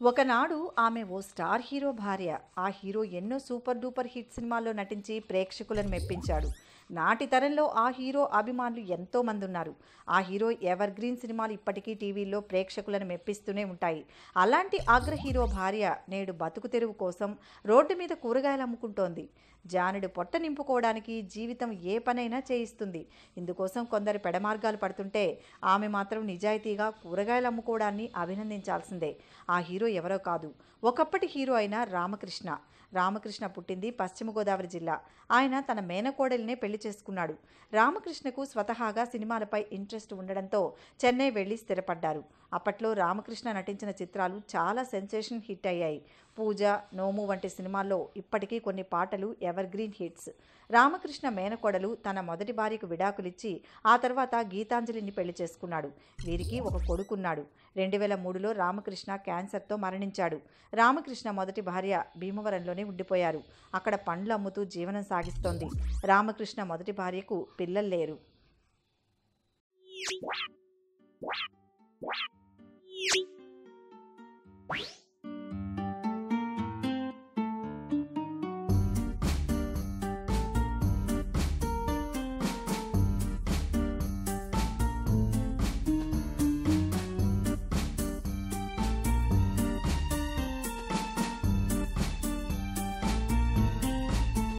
ఒకనాడు ఆమె ఓ star hero భార్య ఆ హీరో ఎన్నో సూపర్ డూపర్ హిట్ సినిమాల్లో నటించి ప్రేక్షకులను మెప్పించాడు నాటి తరంలో ఆ హీరో అభిమానులు ఎంతో మంది ఉన్నారు ఆ హీరో ఎవర్ గ్రీన్ సినిమాలు ఇప్పటికీ టీవీల్లో ప్రేక్షకులను మెప్పిస్తూనే ఉంటాయి అలాంటి అగ్ర హీరో భార్య నేడు బతుకు తెరువు కోసం రోడ్డు మీద కూరగాయలు అమ్ముకుంటోంది జానుడు పొట్ట నింపుకోవడానికి జీవితం ఏ పనైనా చేయిస్తుంది ఇందుకోసం కొందరు పెడమార్గాలు పడుతుంటే ఆమె మాత్రం నిజాయితీగా కూరగాయలు అమ్ముకోవడాన్ని అభినందించాల్సిందే ఆ హీరో ఎవరో కాదు ఒకప్పటి హీరో అయిన రామకృష్ణ రామకృష్ణ పుట్టింది పశ్చిమ గోదావరి జిల్లా ఆయన తన మేనకోడలినే పెళ్లి చేసుకున్నాడు రామకృష్ణకు స్వతహాగా సినిమాలపై ఇంట్రెస్ట్ ఉండడంతో చెన్నై వెళ్లి స్థిరపడ్డారు అప్పట్లో రామకృష్ణ నటించిన చిత్రాలు చాలా సెన్సేషన్ హిట్ అయ్యాయి పూజ నోము వంటి సినిమాల్లో ఇప్పటికీ కొన్ని పాటలు ఎవర్ గ్రీన్ హిట్స్ రామకృష్ణ మేనకోడలు తన మొదటి భార్యకు విడాకులిచ్చి ఆ తర్వాత గీతాంజలిని పెళ్లి చేసుకున్నాడు వీరికి ఒక కొడుకున్నాడు రెండు వేల మూడులో రామకృష్ణ క్యాన్సర్తో మరణించాడు రామకృష్ణ మొదటి భార్య భీమవరంలోనే ఉండిపోయారు అక్కడ పండ్లు అమ్ముతూ జీవనం సాగిస్తోంది రామకృష్ణ మొదటి భార్యకు పిల్లలు లేరు you